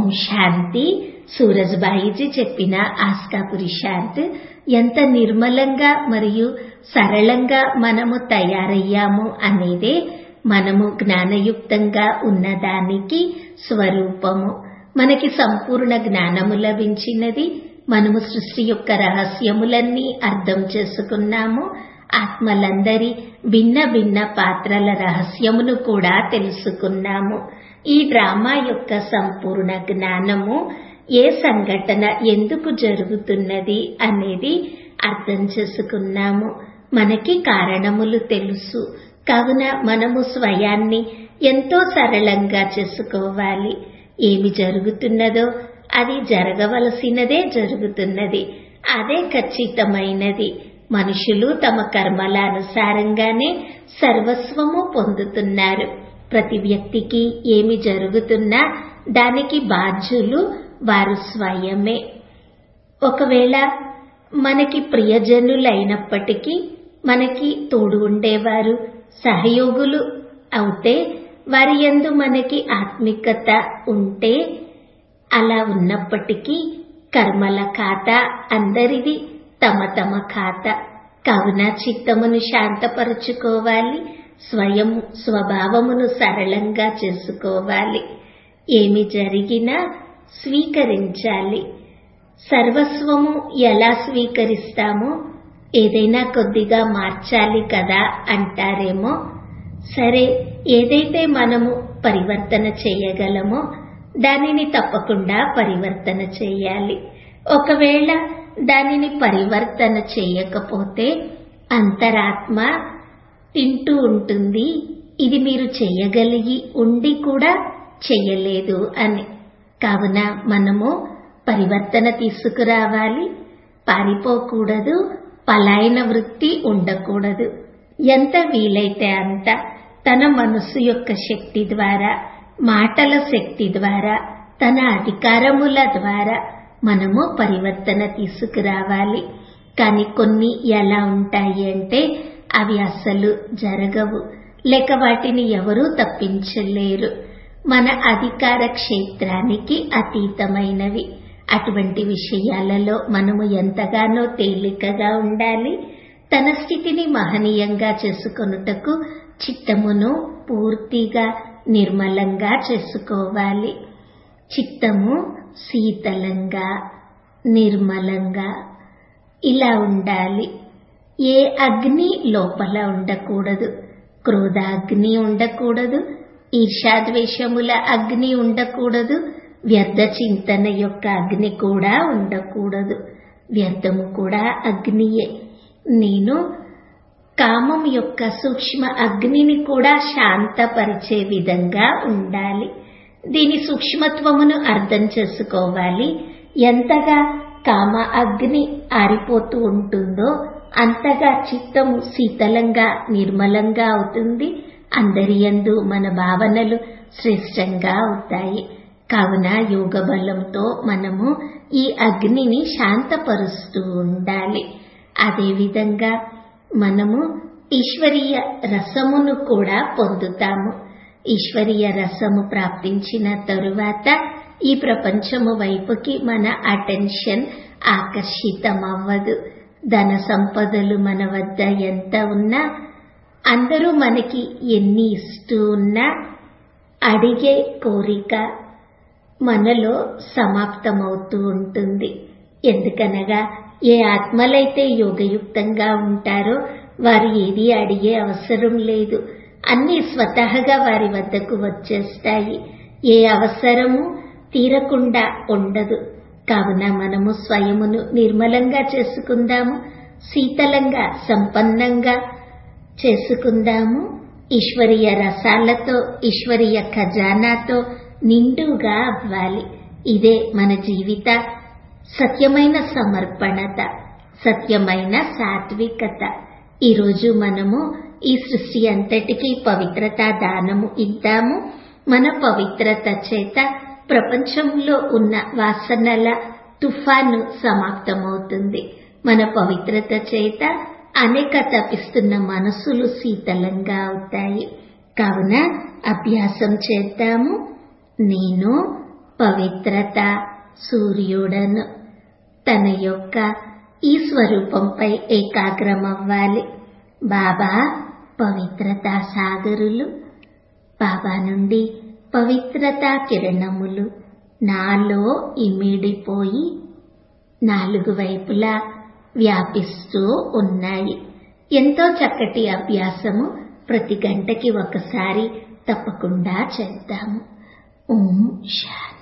శాంతి సూరజ్బాయిజీ చెప్పిన ఆస్కాపురి శాంత్ ఎంత నిర్మలంగా మరియు సరళంగా మనము తయారయ్యాము అనేదే మనము జ్ఞానయుక్తంగా ఉన్నదానికి స్వరూపము మనకి సంపూర్ణ జ్ఞానము లభించినది మనము సృష్టి యొక్క రహస్యములన్నీ అర్థం చేసుకున్నాము ఆత్మలందరి భిన్న భిన్న పాత్రల రహస్యమును కూడా తెలుసుకున్నాము ఈ డ్రామా యొక్క సంపూర్ణ జ్ఞానము ఏ సంఘటన ఎందుకు జరుగుతున్నది అనేది అర్థం చేసుకున్నాము మనకి కారణములు తెలుసు కావున మనము స్వయాన్ని ఎంతో సరళంగా చేసుకోవాలి ఏమి జరుగుతున్నదో అది జరగవలసినదే జరుగుతున్నది అదే ఖచ్చితమైనది మనుషులు తమ కర్మల అనుసారంగానే సర్వస్వము పొందుతున్నారు ప్రతి వ్యక్తికి ఏమి జరుగుతున్నా దానికి బాధ్యులు వారు స్వయమే ఒకవేళ మనకి ప్రియజనులైనప్పటికీ మనకి తోడు ఉండేవారు సహయోగులు అవుతే వారి యందు మనకి ఆత్మికత ఉంటే అలా ఉన్నప్పటికీ కర్మల ఖాతా అందరిది తమ తమ ఖాతా కావున చిత్తమును శాంతపరుచుకోవాలి స్వయం స్వభావమును సరళంగా చేసుకోవాలి ఏమి జరిగినా స్వీకరించాలి సర్వస్వము ఎలా స్వీకరిస్తామో ఏదైనా కొద్దిగా మార్చాలి కదా అంటారేమో సరే ఏదైతే మనము పరివర్తన చేయగలమో దానిని తప్పకుండా పరివర్తన చేయాలి ఒకవేళ దానిని పరివర్తన చేయకపోతే అంతరాత్మ తింటూ ఉంటుంది ఇది మీరు చేయగలిగి ఉండి కూడా చెయ్యలేదు అని కావున మనము పరివర్తన తీసుకురావాలి పారిపోకూడదు పలాయన వృత్తి ఉండకూడదు ఎంత వీలైతే అంత తన మనసు యొక్క శక్తి ద్వారా మాటల శక్తి ద్వారా తన అధికారముల ద్వారా మనము పరివర్తన తీసుకురావాలి కానీ కొన్ని ఎలా ఉంటాయి అంటే అవి అసలు జరగవు లేక వాటిని ఎవరూ తప్పించలేరు మన అధికార క్షేత్రానికి అతీతమైనవి అటువంటి విషయాలలో మనము ఎంతగానో తేలికగా ఉండాలి తన స్థితిని మహనీయంగా చేసుకొనుటకు చిత్తమును పూర్తిగా నిర్మలంగా చేసుకోవాలి చిత్తము శీతలంగా నిర్మలంగా ఇలా ఉండాలి ఏ అగ్ని లోపల ఉండకూడదు క్రోధాగ్ని ఉండకూడదు ఈర్షాద్వేషముల అగ్ని ఉండకూడదు వ్యర్థ చింతన యొక్క అగ్ని కూడా ఉండకూడదు వ్యర్థము కూడా అగ్నియే నేను కామం యొక్క సూక్ష్మ అగ్నిని కూడా శాంతపరిచే విధంగా ఉండాలి దీని సూక్ష్మత్వమును అర్థం చేసుకోవాలి ఎంతగా కామ అగ్ని ఆరిపోతూ ఉంటుందో అంతగా చిత్తము శీతలంగా నిర్మలంగా అవుతుంది అందరి యందు మన భావనలు శ్రేష్టంగా అవుతాయి కావున యోగ బలంతో మనము ఈ అగ్నిని శాంతపరుస్తూ ఉండాలి అదేవిధంగా మనము ఈశ్వరీయ రసమును కూడా పొందుతాము ఈశ్వరీయ రసము ప్రాప్తించిన తరువాత ఈ ప్రపంచము వైపుకి మన అటెన్షన్ ఆకర్షితమవ్వదు ధన సంపదలు మన వద్ద ఎంత ఉన్నా అందరూ మనకి ఎన్ని ఇస్తూ ఉన్నా అడిగే కోరిక మనలో సమాప్తమవుతూ ఉంటుంది ఎందుకనగా ఏ ఆత్మలైతే యోగయుక్తంగా ఉంటారో వారు ఏది అడిగే అవసరం లేదు అన్ని స్వతహగా వారి వద్దకు వచ్చేస్తాయి ఏ అవసరము తీరకుండా ఉండదు కావున మనము స్వయమును నిర్మలంగా చేసుకుందాము శీతలంగా సంపన్నంగా చేసుకుందాము ఈశ్వరీయ రసాలతో ఈశ్వరీయ ఖజానాతో నిండుగా అవ్వాలి ఇదే మన జీవిత సత్యమైన సమర్పణత సత్యమైన సాత్వికత ఈరోజు మనము ఈ సృష్టి అంతటికీ పవిత్రత దానము ఇద్దాము మన పవిత్రత చేత ప్రపంచంలో ఉన్న వాసనల తుఫాను సమాప్తమవుతుంది మన పవిత్రత చేత అనేక తపిస్తున్న మనసులు శీతలంగా అవుతాయి కావున అభ్యాసం చేద్దాము నేను పవిత్రత సూర్యుడను తన యొక్క ఈ స్వరూపంపై ఏకాగ్రమవ్వాలి బాబా పవిత్రతా సాగరులు బాబా నుండి పవిత్రతా కిరణములు నాలో ఇమిడిపోయి నాలుగు వైపులా వ్యాపిస్తూ ఉన్నాయి ఎంతో చక్కటి అభ్యాసము ప్రతి గంటకి ఒకసారి తప్పకుండా చేద్దాము ఓం శాంతి